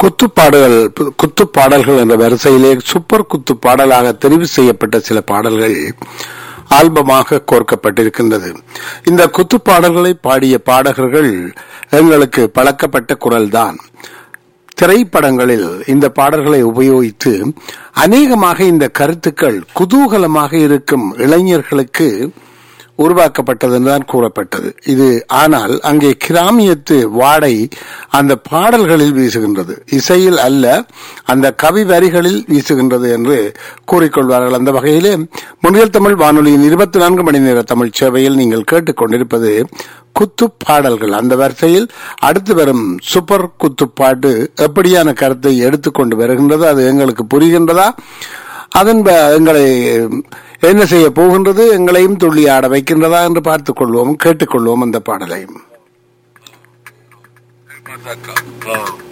குத்துப்பாடுகள் குத்துப்பாடல்கள் என்ற வரிசையிலே சூப்பர் குத்து பாடலாக தெரிவு செய்யப்பட்ட சில பாடல்கள் ஆல்பமாக கோர்க்கப்பட்டிருக்கின்றது இந்த குத்துப்பாடல்களை பாடிய பாடகர்கள் எங்களுக்கு பழக்கப்பட்ட குரல்தான் திரைப்படங்களில் இந்த பாடல்களை உபயோகித்து அநேகமாக இந்த கருத்துக்கள் குதூகலமாக இருக்கும் இளைஞர்களுக்கு உருவாக்கப்பட்டது என்றுதான் கூறப்பட்டது இது ஆனால் அங்கே கிராமியத்து வாடை அந்த பாடல்களில் வீசுகின்றது இசையில் அல்ல அந்த கவி வரிகளில் வீசுகின்றது என்று கூறிக்கொள்வார்கள் அந்த வகையிலே முன்னில் தமிழ் வானொலியின் இருபத்தி நான்கு மணி நேர தமிழ் சேவையில் நீங்கள் கேட்டுக்கொண்டிருப்பது குத்து பாடல்கள் அந்த வரிசையில் அடுத்து வரும் சூப்பர் குத்துப்பாட்டு எப்படியான கருத்தை எடுத்துக்கொண்டு வருகின்றது அது எங்களுக்கு புரிகின்றதா அதன் எங்களை என்ன செய்ய போகின்றது எங்களையும் துள்ளி ஆட வைக்கின்றதா என்று பார்த்துக் கொள்வோம் கேட்டுக்கொள்வோம் அந்த பாடலையும்